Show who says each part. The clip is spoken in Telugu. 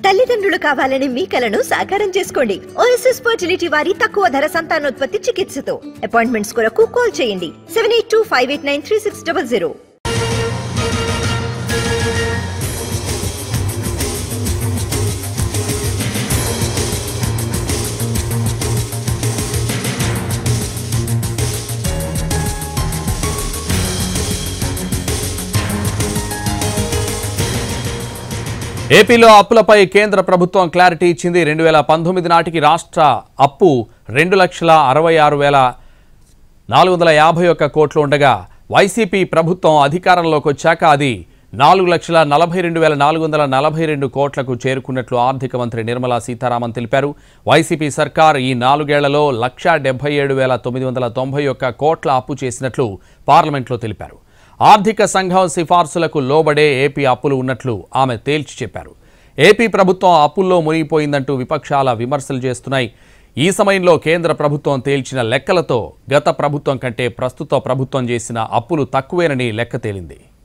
Speaker 1: తల్లిదండ్రులు కావాలని మీ కలను సాకారం చేసుకోండి ఓఎస్ఎస్ ఫర్టిలిటీ వారి తక్కువ ధర సంతానోత్పత్తి చికిత్సతో అపాయింట్మెంట్స్ కొరకు కాల్ చేయండి seven eight two five eight nine three six double zero
Speaker 2: ఏపీలో అప్పులపై కేంద్ర ప్రభుత్వం క్లారిటీ ఇచ్చింది రెండు వేల పంతొమ్మిది నాటికి రాష్ట్ర అప్పు రెండు లక్షల అరవై ఆరు వేల నాలుగు వందల యాభై ఒక్క కోట్లు ఉండగా వైసీపీ ప్రభుత్వం అధికారంలోకి వచ్చాక అది నాలుగు లక్షల నలభై రెండు వేల నాలుగు వందల నలభై రెండు కోట్లకు చేరుకున్నట్లు ఆర్థిక మంత్రి నిర్మలా సీతారామన్ తెలిపారు వైసీపీ సర్కార్ ఈ నాలుగేళ్లలో లక్షా డెబ్బై ఏడు వేల తొమ్మిది వందల తొంభై ఒక్క కోట్ల అప్పు చేసినట్లు పార్లమెంట్లో తెలిపారు ఆర్థిక సంఘం సిఫార్సులకు లోబడే ఏపీ అప్పులు ఉన్నట్లు ఆమె తేల్చి చెప్పారు ఏపీ ప్రభుత్వం అప్పుల్లో మునిగిపోయిందంటూ విపక్షాల విమర్శలు చేస్తున్నాయి ఈ సమయంలో కేంద్ర ప్రభుత్వం తేల్చిన లెక్కలతో గత ప్రభుత్వం కంటే ప్రస్తుత ప్రభుత్వం చేసిన అప్పులు తక్కువేనని లెక్క తేలింది